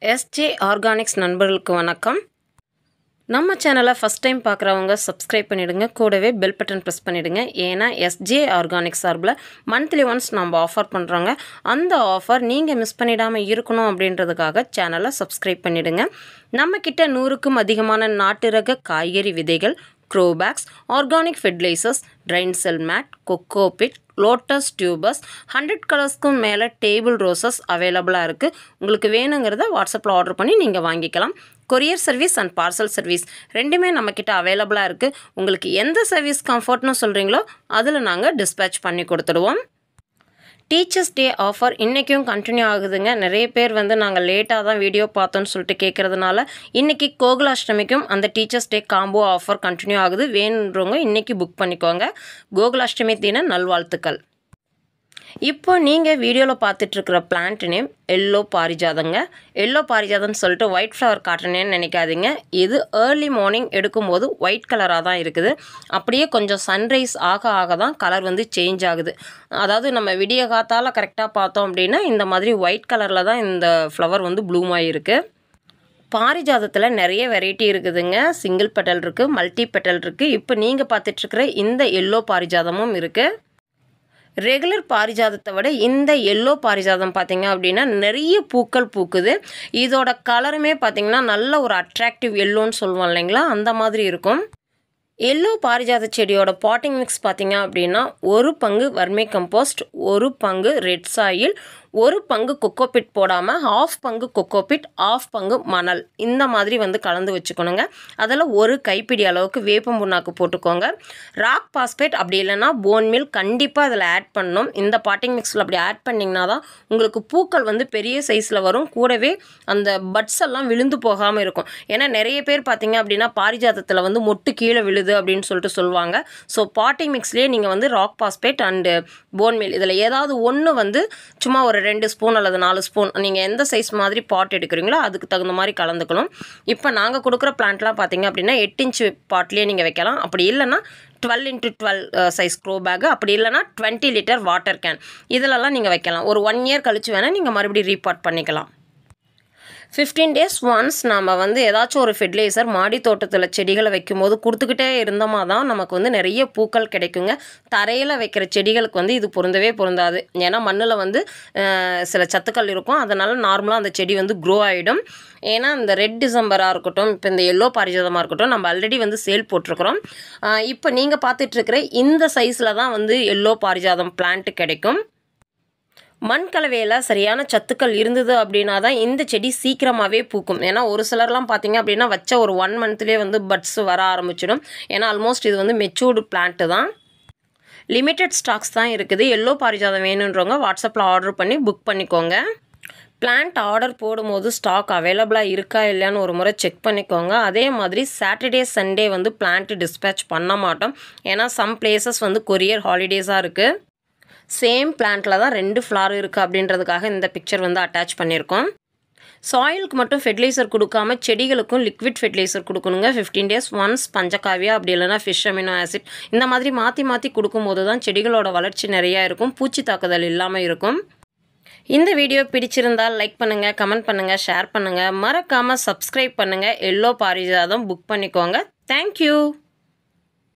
SJ organics நண்பர்களுக்கு வணக்கம் நம்ம சேனலை ஃபஸ்ட் டைம் பார்க்குறவங்க சப்ஸ்கிரைப் பண்ணிவிடுங்க கூடவே பெல் பட்டன் ப்ரெஸ் பண்ணிவிடுங்க ஏன்னா எஸ்ஜே ஆர்கானிக்ஸ் சார்பில் மந்த்லி ஒன்ஸ் நம்ம ஆஃபர் பண்ணுறோங்க அந்த ஆஃபர் நீங்கள் மிஸ் பண்ணிடாமல் இருக்கணும் அப்படின்றதுக்காக சேனலை சப்ஸ்கிரைப் பண்ணிவிடுங்க நம்மக்கிட்ட நூறுக்கும் அதிகமான நாட்டு ரக காய்கறி விதைகள் grow bags organic fertilisers drain cell mat cocopeat lotus tubers hundred கலர்ஸ்க்கும் மேலே டேபிள் ரோசஸ் அவைலபிளாக இருக்குது உங்களுக்கு வேணுங்கிறத வாட்ஸ்அப்பில் ஆர்டர் பண்ணி நீங்கள் வாங்கிக்கலாம் courier service and parcel service ரெண்டுமே நம்மக்கிட்ட அவைலபிளாக இருக்குது உங்களுக்கு எந்த சர்வீஸ் கம்ஃபர்ட்னு சொல்கிறீங்களோ அதில் நாங்கள் டிஸ்பேச் பண்ணி கொடுத்துடுவோம் டீச்சர்ஸ் டே ஆஃபர் இன்றைக்கும் கண்டினியூ ஆகுதுங்க நிறைய பேர் வந்து நாங்கள் லேட்டாக தான் வீடியோ பார்த்தோன்னு சொல்லிட்டு கேட்குறதுனால இன்றைக்கி கோகுலாஷ்டமிக்கும் அந்த teachers day combo offer continue ஆகுது வேணுன்றவங்க இன்றைக்கி புக் பண்ணிக்கோங்க கோகுலாஷ்டமி தின நல்வாழ்த்துக்கள் இப்போ நீங்கள் வீடியோவில் பார்த்துட்ருக்கிற பிளான்ட் நேம் எல்லோ பாரிஜாதங்க எல்லோ பாரிஜாதம்னு சொல்லிட்டு ஒயிட் ஃப்ளவர் காட்டுறேன்னு நினைக்காதீங்க இது ஏர்லி மார்னிங் எடுக்கும்போது ஒயிட் கலராக தான் இருக்குது அப்படியே கொஞ்சம் சன்ரைஸ் ஆக ஆக தான் கலர் வந்து சேஞ்ச் ஆகுது அதாவது நம்ம விடிய காத்தால் கரெக்டாக பார்த்தோம் அப்படின்னா இந்த மாதிரி ஒயிட் கலரில் தான் இந்த ஃப்ளவர் வந்து ப்ளூம் ஆகிருக்கு பாரிஜாதத்தில் நிறைய வெரைட்டி இருக்குதுங்க சிங்கிள் பெட்டல் இருக்குது மல்டி பெட்டல் இருக்குது இப்போ நீங்கள் பார்த்துட்ருக்கிற இந்த எல்லோ பாரிஜாதமும் இருக்குது ரெகுலர் பாரிஜாதத்தை விட இந்த எல்லோ பாரிஜாதம் பார்த்திங்க அப்படின்னா நிறைய பூக்கள் பூக்குது இதோட கலருமே பார்த்திங்கன்னா நல்ல ஒரு அட்ராக்டிவ் எல்லோன்னு சொல்லுவோம் இல்லைங்களா அந்த மாதிரி இருக்கும் எல்லோ பாரிஜாத செடியோட பாட்டிங் மிக்ஸ் பார்த்திங்க அப்படின்னா ஒரு பங்கு வர்மி கம்போஸ்ட் ஒரு பங்கு ரெட் சாயில் ஒரு பங்கு கொக்கோபிட் போடாமல் ஆஃப் பங்கு கொக்கோபிட் ஆஃப் பங்கு மணல் இந்த மாதிரி வந்து கலந்து வச்சுக்கணுங்க அதில் ஒரு கைப்பிடி அளவுக்கு வேப்பம் புண்ணாக்கு போட்டுக்கோங்க ராக் பாஸ்பேட் அப்படி இல்லைன்னா போன் மில் கண்டிப்பாக அதில் ஆட் பண்ணணும் இந்த பாட்டிங் மிக்ஸில் அப்படி ஆட் பண்ணிங்கன்னா தான் உங்களுக்கு பூக்கள் வந்து பெரிய சைஸில் வரும் கூடவே அந்த பட்ஸ் எல்லாம் விழுந்து போகாமல் இருக்கும் ஏன்னா நிறைய பேர் பார்த்தீங்க அப்படின்னா பாரிஜாதத்தில் வந்து மொட்டு கீழே விழுது அப்படின்னு சொல்லிட்டு சொல்லுவாங்க ஸோ பாட்டிங் மிக்ஸ்லேயே நீங்கள் வந்து rock phosphate and bone meal இதில் ஏதாவது ஒன்று வந்து சும்மா ஒரு ரெண்டு ஸ்பூன் அல்லது நாலு ஸ்பூன் நீங்கள் எந்த சைஸ் மாதிரி பாட் எடுக்கிறீங்களோ அதுக்கு தகுந்த மாதிரி கலந்துக்கணும் இப்போ நாங்கள் கொடுக்குற பிளான்ட்லாம் பார்த்தீங்க அப்படின்னா எட்டு இன்ச்சு பாட்லேயே நீங்கள் வைக்கலாம் அப்படி இல்லைன்னா twelve into twelve size grow bag அப்படி இல்லைனா டுவெண்ட்டி லிட்டர் வாட்டர் கேன் இதிலெல்லாம் நீங்கள் வைக்கலாம் ஒரு ஒன் இயர் கழிச்சு வேணால் நீங்கள் மறுபடியும் ரீபாட் பண்ணிக்கலாம் ஃபிஃப்டீன் டேஸ் ஒன்ஸ் நம்ம வந்து ஏதாச்சும் ஒரு ஃபெர்டிலைசர் மாடி தோட்டத்தில் செடிகளை வைக்கும்போது கொடுத்துக்கிட்டே இருந்தோமா தான் நமக்கு வந்து நிறைய பூக்கள் கிடைக்குங்க தரையில் வைக்கிற செடிகளுக்கு வந்து இது பொருந்தவே பொருந்தாது ஏன்னா மண்ணில் வந்து சில சத்துக்கள் இருக்கும் அதனால் நார்மலாக அந்த செடி வந்து க்ரோ ஆகிடும் ஏன்னா இந்த ரெட் டிசம்பராக இருக்கட்டும் இப்போ இந்த எல்லோ பாரிஜாதமாக இருக்கட்டும் நம்ம ஆல்ரெடி வந்து சேல் போட்டிருக்கிறோம் இப்போ நீங்கள் பார்த்துட்ருக்கிற இந்த சைஸில் தான் வந்து எல்லோ பாரிஜாதம் பிளான்ட்டு கிடைக்கும் மண் கலவையில் சரியான சத்துக்கள் இருந்தது அப்படின்னா தான் இந்த செடி சீக்கிரமாகவே பூக்கும் ஏன்னா ஒரு சிலர்லாம் பார்த்தீங்க அப்படின்னா வச்ச ஒரு ஒன் மந்த்லேயே வந்து பட்ஸ் வர ஆரம்பிச்சிடும் ஏன்னா ஆல்மோஸ்ட் இது வந்து மெச்சூர்டு பிளான்ட்டு தான் லிமிட்டட் ஸ்டாக்ஸ் தான் இருக்குது எல்லோ பாரிஜாதம் வேணுன்றவங்க வாட்ஸ்அப்பில் ஆர்டர் பண்ணி புக் பண்ணிக்கோங்க பிளான்ட் ஆர்டர் போடும்போது ஸ்டாக் அவைலபிளாக இருக்கா இல்லையான்னு ஒரு முறை செக் பண்ணிக்கோங்க அதே மாதிரி சாட்டர்டே சண்டே வந்து பிளான்ட்டு டிஸ்பேச் பண்ண மாட்டோம் ஏன்னா சம் பிளேசஸ் வந்து கொரியர் ஹாலிடேஸாக இருக்குது சேம் பிளான்ட்டில் தான் ரெண்டு ஃப்ளார் இருக்குது அப்படின்றதுக்காக இந்த பிக்சர் வந்து அட்டாச் பண்ணியிருக்கோம் சாயிலுக்கு மட்டும் ஃபெர்டிலைசர் கொடுக்காம செடிகளுக்கும் லிக்விட் ஃபெர்டிலைசர் கொடுக்கணுங்க ஃபிஃப்டீன் டேஸ் ஒன்ஸ் பஞ்சகாவியா அப்படி இல்லைனா ஃபிஷ் அமினோ ஆசிட் இந்த மாதிரி மாற்றி மாற்றி கொடுக்கும்போது தான் செடிகளோட வளர்ச்சி நிறையா இருக்கும் பூச்சி தாக்குதல் இல்லாமல் இருக்கும் இந்த வீடியோ பிடிச்சிருந்தால் லைக் பண்ணுங்கள் கமெண்ட் பண்ணுங்கள் ஷேர் பண்ணுங்கள் மறக்காமல் சப்ஸ்கிரைப் பண்ணுங்கள் எல்லோ பாரிஜாதம் புக் பண்ணிக்கோங்க தேங்க்யூ